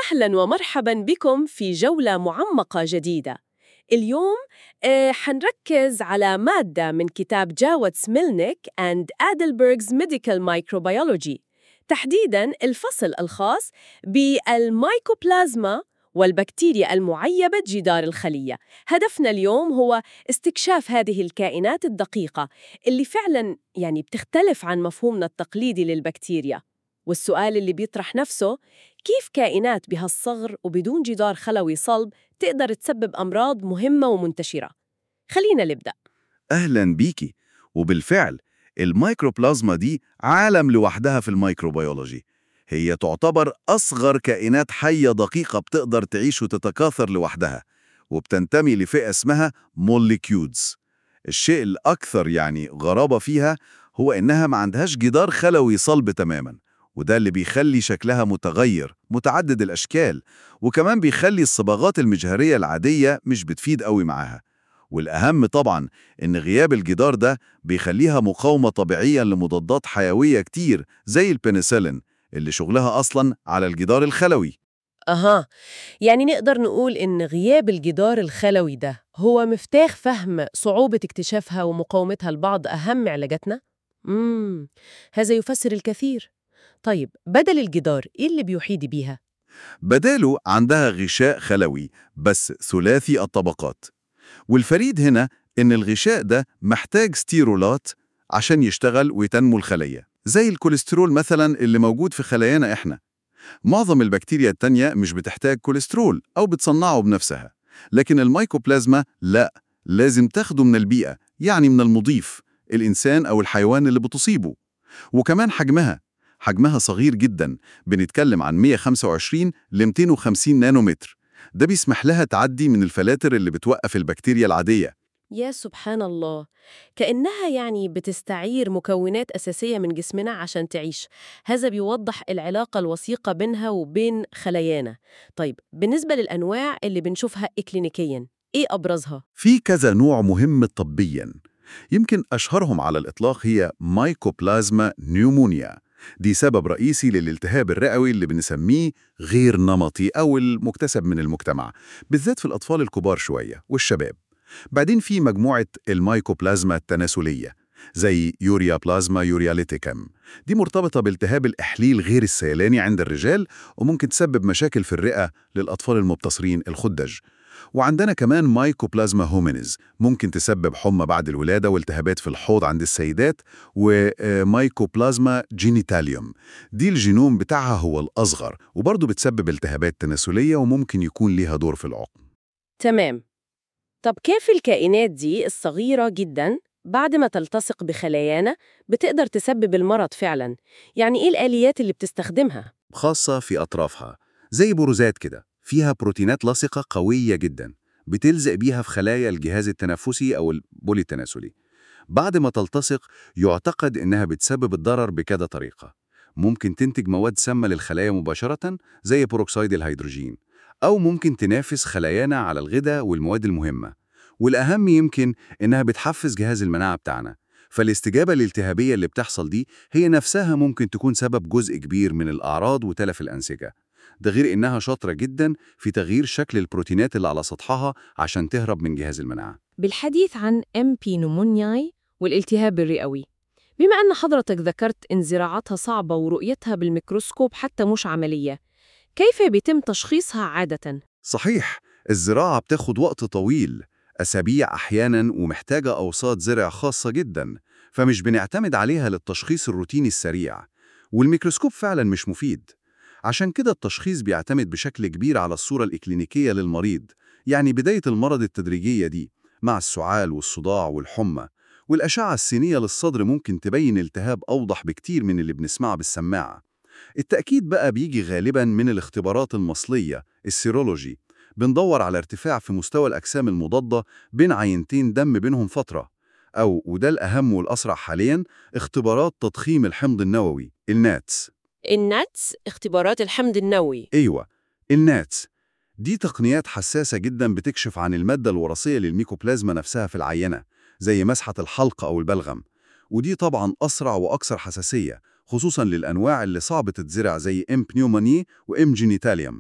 أهلا ومرحبا بكم في جولة معمقة جديدة اليوم آه، حنركز على مادة من كتاب جاوت سميلنيك and Adelberg's Medical Microbiology تحديداً الفصل الخاص بالمايكوبلازما والبكتيريا المعيبة جدار الخلية هدفنا اليوم هو استكشاف هذه الكائنات الدقيقة اللي فعلاً يعني بتختلف عن مفهومنا التقليدي للبكتيريا والسؤال اللي بيطرح نفسه كيف كائنات بهالصغر وبدون جدار خلوي صلب تقدر تسبب أمراض مهمة ومنتشرة خلينا نبدأ أهلا بيكي وبالفعل الميكروبلازما دي عالم لوحدها في الميكروبيولوجي هي تعتبر أصغر كائنات حية دقيقة بتقدر تعيش وتتكاثر لوحدها وبتنتمي لفئة اسمها موليكيودز الشيء الأكثر يعني غرابة فيها هو إنها ما عندهاش جدار خلوي صلب تماماً وده اللي بيخلي شكلها متغير متعدد الأشكال وكمان بيخلي الصبغات المجهرية العادية مش بتفيد قوي معاها والأهم طبعا إن غياب الجدار ده بيخليها مقاومة طبيعيا لمضادات حيوية كتير زي البنسلين اللي شغلها أصلا على الجدار الخلوي أها يعني نقدر نقول إن غياب الجدار الخلوي ده هو مفتاح فهم صعوبة اكتشافها ومقاومتها لبعض أهم علاجاتنا؟ مم. هذا يفسر الكثير طيب بدل الجدار إيه اللي بيحيد بيها؟ بداله عندها غشاء خلوي بس ثلاثي الطبقات والفريد هنا إن الغشاء ده محتاج ستيرولات عشان يشتغل ويتنمو الخلية زي الكوليسترول مثلا اللي موجود في خلايانا إحنا معظم البكتيريا التانية مش بتحتاج كوليسترول أو بتصنعه بنفسها لكن الميكوبلازما لا لازم تاخده من البيئة يعني من المضيف الإنسان أو الحيوان اللي بتصيبه وكمان حجمها حجمها صغير جدا بنتكلم عن 125 ل 250 نانومتر ده بيسمح لها تعدي من الفلاتر اللي بتوقف البكتيريا العادية يا سبحان الله كأنها يعني بتستعير مكونات أساسية من جسمنا عشان تعيش هذا بيوضح العلاقة الوثيقة بينها وبين خلايانا طيب بالنسبة للأنواع اللي بنشوفها إكلينيكيا إيه أبرزها؟ في كذا نوع مهم طبيا يمكن أشهرهم على الإطلاق هي مايكوبلازما نيومونيا دي سبب رئيسي للالتهاب الرئوي اللي بنسميه غير نمطي أو المكتسب من المجتمع بالذات في الأطفال الكبار شوية والشباب بعدين في مجموعة المايكوبلازما التناسلية زي يوريا بلازما يورياليتيكم دي مرتبطة بالتهاب الإحليل غير السيلاني عند الرجال وممكن تسبب مشاكل في الرئة للأطفال المبتصرين الخدج وعندنا كمان مايكوبلازما هومينيز ممكن تسبب حمى بعد الولادة والتهابات في الحوض عند السيدات ومايكوبلازما جينيتاليوم دي الجينوم بتاعها هو الأصغر وبرضه بتسبب التهابات تناسلية وممكن يكون ليها دور في العقم تمام طب كيف الكائنات دي الصغيرة جدا بعد ما تلتصق بخلايانا بتقدر تسبب المرض فعلا يعني إيه الآليات اللي بتستخدمها؟ خاصة في أطرافها زي بروزات كده فيها بروتينات لاصقة قوية جدا بتلزق بيها في خلايا الجهاز التنفسي أو البولي التناسلي بعد ما تلتصق يعتقد إنها بتسبب الضرر بكذا طريقة ممكن تنتج مواد سامة للخلايا مباشرة زي بروكسيد الهيدروجين أو ممكن تنافس خلايانا على الغداء والمواد المهمة والأهم يمكن إنها بتحفز جهاز المناعة بتاعنا فالاستجابة الالتهابية اللي بتحصل دي هي نفسها ممكن تكون سبب جزء كبير من الأعراض وتلف الأنسجة ده غير إنها شاطرة جدا في تغيير شكل البروتينات اللي على سطحها عشان تهرب من جهاز المناعة بالحديث عن MP نمونياي والالتهاب الرئوي بما أن حضرتك ذكرت إن زراعتها صعبة ورؤيتها بالميكروسكوب حتى مش عملية كيف بيتم تشخيصها عادة؟ صحيح الزراعة بتاخد وقت طويل أسابيع أحياناً ومحتاجة أوساط زرع خاصة جداً فمش بنعتمد عليها للتشخيص الروتيني السريع والميكروسكوب فعلاً مش مفيد عشان كده التشخيص بيعتمد بشكل كبير على الصورة الإكلينيكية للمريض يعني بداية المرض التدريجية دي مع السعال والصداع والحمى والأشعة السينية للصدر ممكن تبين التهاب أوضح بكتير من اللي بنسمعه بالسماعة التأكيد بقى بيجي غالباً من الاختبارات المصلية السيرولوجي بندور على ارتفاع في مستوى الأجسام المضادة بين عينتين دم بينهم فترة أو وده الأهم والأسرع حالياً اختبارات تضخيم الحمض النووي الناتس الناتس اختبارات الحمض النووي أيوة الناتس دي تقنيات حساسة جدا بتكشف عن المادة الوراثية للميكوبلازما نفسها في العينة زي مسحة الحلق أو البلغم ودي طبعا أسرع وأكثر حساسية خصوصا للأنواع اللي صعب تتزرع زي إم بنيوموني وإم جينيتاليوم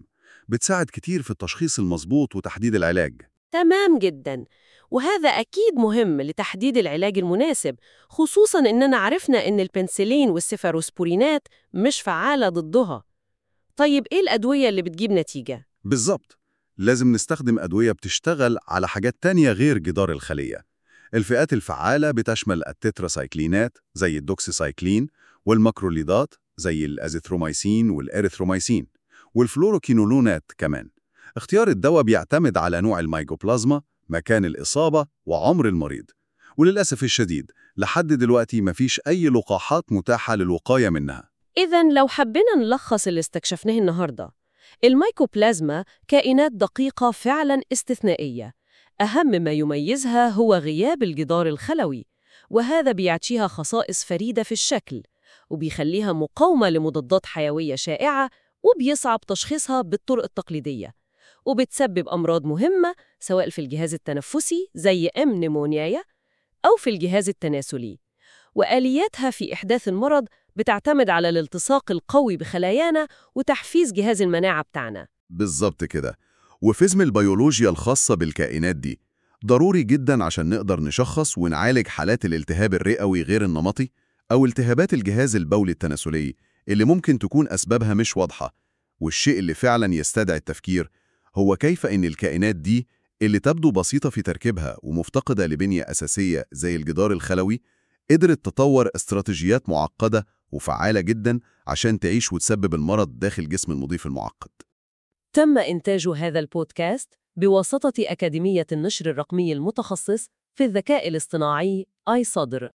بتساعد كتير في التشخيص المظبوط وتحديد العلاج تمام جدا وهذا أكيد مهم لتحديد العلاج المناسب خصوصا إننا عرفنا إن البنسلين والسيفاروسبورينات مش فعالة ضدها طيب إيه الأدوية اللي بتجيب نتيجة؟ بالظبط لازم نستخدم أدوية بتشتغل على حاجات تانية غير جدار الخلية الفئات الفعالة بتشمل التتراسايكلينات زي الدوكسيسايكلين والماكروليدات زي الأزيثروميسين والإريثروميسين والفلوروكينولونات كمان اختيار الدواء بيعتمد على نوع الميكوبلازما مكان الإصابة وعمر المريض وللأسف الشديد لحد دلوقتي مفيش أي لقاحات متاحة للوقاية منها إذا لو حبينا نلخص اللي استكشفناه النهاردة الميكوبلازما كائنات دقيقة فعلا استثنائية أهم ما يميزها هو غياب الجدار الخلوي وهذا بيعطيها خصائص فريدة في الشكل وبيخليها مقاومة لمضادات حيوية شائعة وبيصعب تشخيصها بالطرق التقليدية وبتسبب أمراض مهمة سواء في الجهاز التنفسي زي أم نيمونيايا أو في الجهاز التناسلي وآلياتها في إحداث المرض بتعتمد على الالتصاق القوي بخلايانا وتحفيز جهاز المناعة بتاعنا بالظبط كده وفزم البيولوجيا الخاصة بالكائنات دي ضروري جدا عشان نقدر نشخص ونعالج حالات الالتهاب الرئوي غير النمطي أو التهابات الجهاز البولي التناسلي اللي ممكن تكون أسبابها مش واضحة والشيء اللي فعلا يستدعي التفكير هو كيف إن الكائنات دي اللي تبدو بسيطة في تركيبها ومفتقدة لبنية أساسية زي الجدار الخلوي قدرت تطور استراتيجيات معقدة وفعالة جدا عشان تعيش وتسبب المرض داخل جسم المضيف المعقد تم إنتاج هذا البودكاست بواسطة أكاديمية النشر الرقمي المتخصص في الذكاء الاصطناعي آي صدر